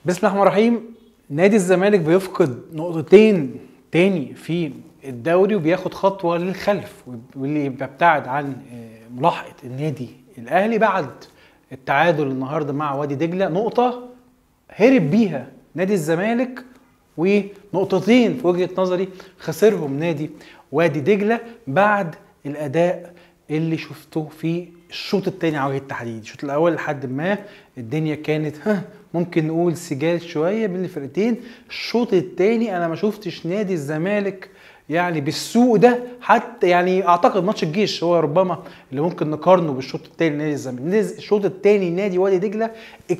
بسم الله الرحمن الرحيم نادي الزمالك بيفقد نقطتين تاني في الدوري وبياخد خطوه للخلف واللي بيبتعد عن آه، ملاحقه النادي الاهلي بعد التعادل النهارده مع وادي دجله نقطه هرب بيها نادي الزمالك ونقطتين في وجهه نظري خسرهم نادي وادي دجله بعد الاداء اللي شفته في الشوط الثاني على وجه التحديد الشوط الاول لحد ما الدنيا كانت ها ممكن نقول سجال شويه بين الفرقتين الشوط الثاني انا ما شفتش نادي الزمالك يعني بالسوق ده حتى يعني اعتقد ماتش الجيش هو ربما اللي ممكن نقارنه بالشوط الثاني نادي الزمالك الشوط الثاني نادي وادي دجله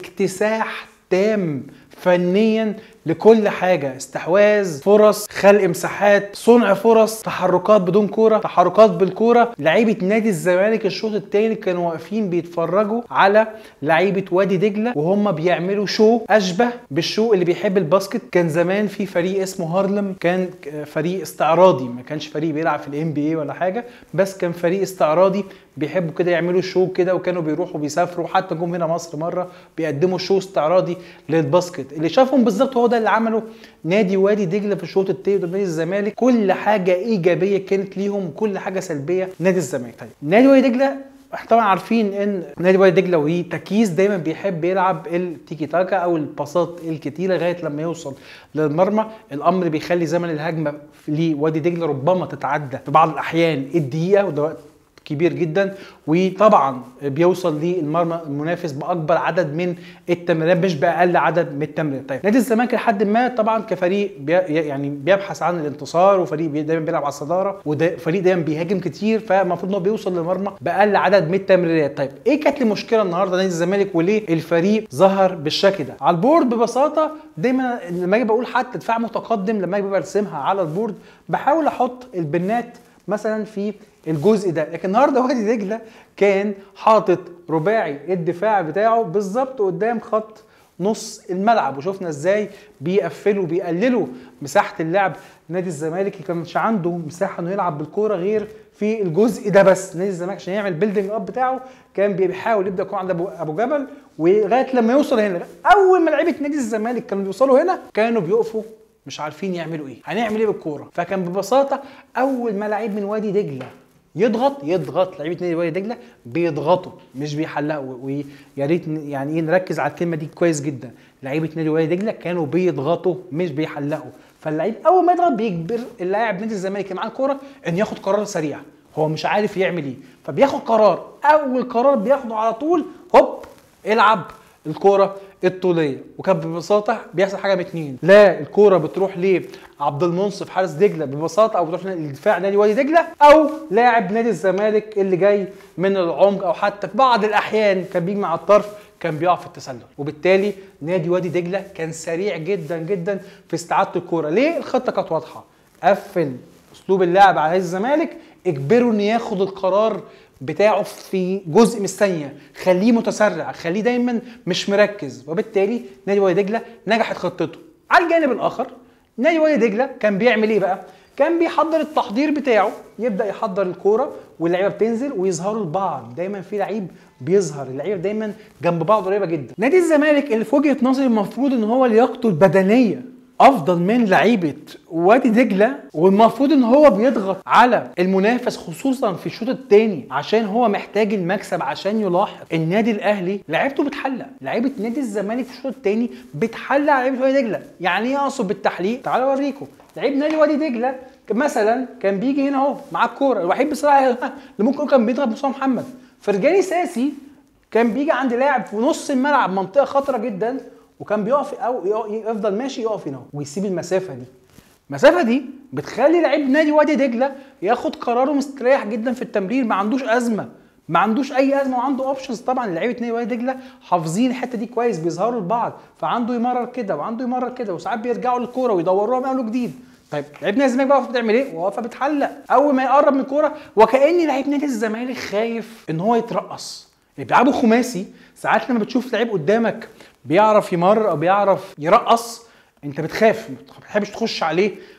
اكتساح تام فنيا لكل حاجة استحواذ فرص خلق مساحات صنع فرص تحركات بدون كورة تحركات بالكورة لعيبة نادي الزمالك الشوط الثاني كانوا واقفين بيتفرجوا على لعيبة وادي دجلة وهم بيعملوا شو أشبه بالشو اللي بيحب الباسكت كان زمان في فريق اسمه هارلم كان فريق استعراضي ما كانش فريق بيلعب في الام بي اي ولا حاجة بس كان فريق استعراضي بيحبوا كده يعملوا شو كده وكانوا بيروحوا بيسافروا حتى جم هنا مصر مره بيقدموا شو استعراضي للباسكت اللي شافهم بالظبط هو ده اللي عمله نادي وادي دجله في الشوط الثاني قدام نادي الزمالك كل حاجه ايجابيه كانت ليهم وكل حاجه سلبيه نادي الزمالك طيب نادي وادي دجله احنا طبعا عارفين ان نادي وادي دجله وتكيس دايما بيحب يلعب التيكي تاكا او الباصات الكتيره لغايه لما يوصل للمرمى الامر بيخلي زمن الهجمه لوادي دجله ربما تتعدى في بعض الاحيان الدقيقه وده وقت كبير جدا وطبعا بيوصل للمرمى المنافس باكبر عدد من التمريرات مش باقل عدد من التمريرات طيب نادي الزمالك لحد ما طبعا كفريق بي يعني بيبحث عن الانتصار وفريق دايما بيلعب على الصداره وفريق دايما بيهاجم كتير فالمفروض ان هو بيوصل للمرمى باقل عدد من التمريرات طيب ايه كانت المشكله النهارده نادي الزمالك وليه الفريق ظهر بالشكل ده على البورد ببساطه دايما لما اجي بقول حتى دفاع متقدم لما اجي برسمها على البورد بحاول احط البنات مثلا في الجزء ده لكن النهارده وادي دجله كان حاطط رباعي الدفاع بتاعه بالظبط قدام خط نص الملعب وشفنا ازاي بيقفلوا بيقللوا مساحه اللعب نادي الزمالك ما كانش عنده مساحه انه يلعب بالكوره غير في الجزء ده بس نادي الزمالك عشان يعمل بيلدينج اب بتاعه كان بيحاول يبدا يكون عند ابو جبل ولغايه لما يوصل هنا اول ما لعيبه نادي الزمالك كانوا بيوصلوا هنا كانوا بيقفوا مش عارفين يعملوا ايه هنعمل ايه بالكوره فكان ببساطه اول ما لعيب من وادي دجله يضغط يضغط لعيبه نادي وادي دجله بيضغطوا مش بيحلقوا ويا ريت يعني ايه نركز على الكلمه دي كويس جدا لعيبه نادي وادي دجله كانوا بيضغطوا مش بيحلقوا فاللعيب اول ما يضغط بيجبر اللاعب نادي الزمالك اللي معاه الكوره ان ياخد قرار سريع هو مش عارف يعمل ايه فبياخد قرار اول قرار بياخده على طول هوب العب الكوره الطوليه وكان ببساطه بيحصل حاجه من اتنين لا الكوره بتروح لعبد المنصف حارس دجله ببساطه او بتروح لدفاع نادي وادي دجله او لاعب نادي الزمالك اللي جاي من العمق او حتى في بعض الاحيان كان بيجي مع الطرف كان بيقع في التسلل وبالتالي نادي وادي دجله كان سريع جدا جدا في استعاده الكوره ليه الخطه كانت واضحه قفل اسلوب اللعب على نادي الزمالك اجبره انه ياخد القرار بتاعه في جزء من الثانيه خليه متسرع خليه دايما مش مركز وبالتالي نادي وادي دجله نجحت خطته على الجانب الاخر نادي وادي دجله كان بيعمل ايه بقى كان بيحضر التحضير بتاعه يبدا يحضر الكوره واللعيبه بتنزل ويظهروا لبعض دايما في لعيب بيظهر اللعيبه دايما جنب بعض قريبه جدا نادي الزمالك اللي في وجهه نظري المفروض ان هو لياقته البدنيه افضل من لعيبه وادي دجله والمفروض ان هو بيضغط على المنافس خصوصا في الشوط الثاني عشان هو محتاج المكسب عشان يلاحق النادي الاهلي لعيبته بتحلق لعيبه نادي الزمالك في الشوط الثاني بتحلق على لعيبه وادي دجله يعني ايه اقصد بالتحليق تعالوا اوريكم لعيب نادي وادي دجله مثلا كان بيجي هنا اهو مع الكوره الوحيد بصراحه اللي ممكن كان بيضرب مصطفى محمد فرجاني ساسي كان بيجي عند لاعب في نص الملعب منطقه خطره جدا وكان بيقف او يفضل ماشي يقف هنا ويسيب المسافه دي المسافه دي بتخلي لعيب نادي وادي دجله ياخد قراره مستريح جدا في التمرير ما عندوش ازمه ما عندوش اي ازمه وعنده اوبشنز طبعا لعيبه نادي وادي دجله حافظين الحته دي كويس بيظهروا لبعض فعنده يمرر كده وعنده يمرر كده وساعات بيرجعوا للكوره ويدوروها من اول وجديد طيب لعيب نادي الزمالك بقى بتعمل ايه؟ واقفه بتحلق اول ما يقرب من الكوره وكان لعيب نادي الزمالك خايف ان هو يترقص بيلعبوا خماسي ساعات لما بتشوف لعيب قدامك بيعرف يمر او بيعرف يرقص انت بتخاف ما بتحبش تخش عليه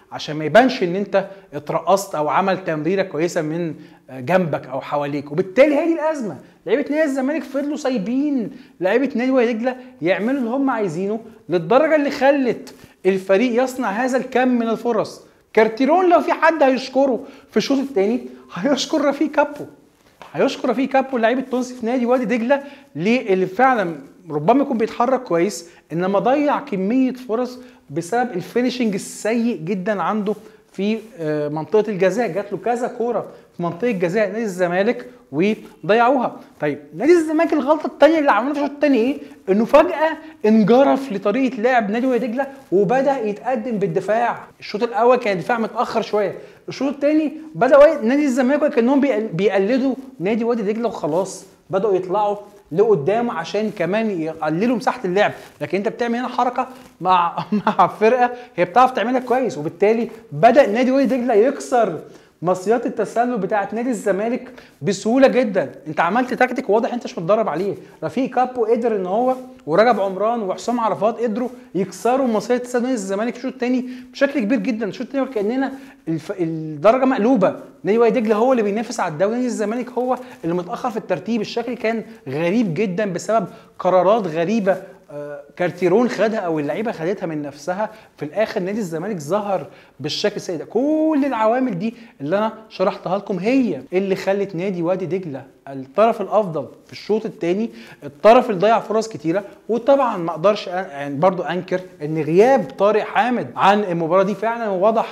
عشان ما يبانش ان انت اترقصت او عمل تمريره كويسه من جنبك او حواليك وبالتالي هي دي الازمه لعيبه نادي الزمالك فضلوا سايبين لعيبه نادي وادي دجله يعملوا اللي هم عايزينه للدرجه اللي خلت الفريق يصنع هذا الكم من الفرص كارتيرون لو في حد هيشكره في الشوط الثاني هيشكر رفيق كابو هيشكر رفيق كابو اللاعب التونسي في نادي وادي دجله ليه اللي فعلا ربما يكون بيتحرك كويس انما ضيع كميه فرص بسبب الفينشنج السيء جدا عنده في منطقه الجزاء جات له كذا كوره في منطقه جزاء نادي الزمالك وضيعوها طيب نادي الزمالك الغلطه الثانيه اللي عملها في الشوط الثاني ايه انه فجاه انجرف لطريقه لعب نادي وادي دجله وبدا يتقدم بالدفاع الشوط الاول كان الدفاع متاخر شويه الشوط الثاني بدا نادي الزمالك كانهم بيقلدوا نادي وادي دجله وخلاص بداوا يطلعوا لقدامه عشان كمان يقللوا مساحه اللعب لكن انت بتعمل هنا حركه مع مع فرقه هي بتعرف تعملها كويس وبالتالي بدا نادي وادي دجله يكسر مصيات التسلل بتاعت نادي الزمالك بسهوله جدا انت عملت تكتيك واضح انت مش متدرب عليه رفيق كابو قدر ان هو ورجب عمران وحسام عرفات قدروا يكسروا مصيات تسلل نادي الزمالك في الشوط الثاني بشكل كبير جدا الشوط الثاني كاننا الف... الدرجه مقلوبه نادي وادي دجله هو اللي بينافس على الدوري نادي الزمالك هو اللي متاخر في الترتيب الشكل كان غريب جدا بسبب قرارات غريبه كارتيرون خدها او اللعيبه خدتها من نفسها في الاخر نادي الزمالك ظهر بالشكل السيء ده كل العوامل دي اللي انا شرحتها لكم هي اللي خلت نادي وادي دجله الطرف الافضل في الشوط الثاني الطرف اللي ضيع فرص كتيره وطبعا ما اقدرش يعني برضو انكر ان غياب طارق حامد عن المباراه دي فعلا وضح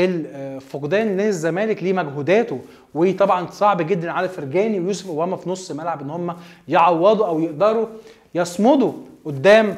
فقدان نادي الزمالك ليه مجهوداته وطبعا صعب جدا على فرجاني ويوسف اوباما في نص ملعب ان هم يعوضوا او يقدروا يصمدوا قدام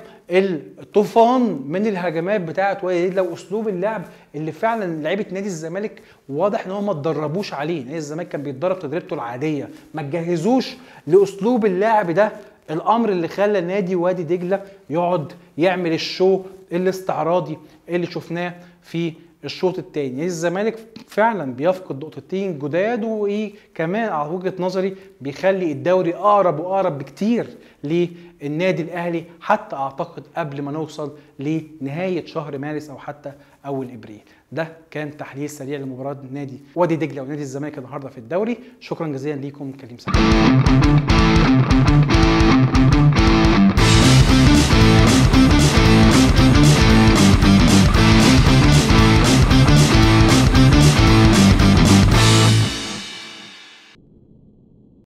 الطوفان من الهجمات بتاعه وادي دجله واسلوب اللعب اللي فعلا لعيبه نادي الزمالك واضح ان هم ما اتدربوش عليه نادي الزمالك كان بيتدرب تدريبته العاديه ما تجهزوش لاسلوب اللعب ده الامر اللي خلى نادي وادي دجله يقعد يعمل الشو الاستعراضي اللي شفناه في الشوط الثاني نادي الزمالك فعلا بيفقد نقطتين جداد وكمان على وجهه نظري بيخلي الدوري اقرب واقرب بكتير للنادي الاهلي حتى اعتقد قبل ما نوصل لنهايه شهر مارس او حتى اول ابريل ده كان تحليل سريع لمباراه نادي وادي دجله ونادي الزمالك النهارده في الدوري شكرا جزيلا ليكم كريم سعيد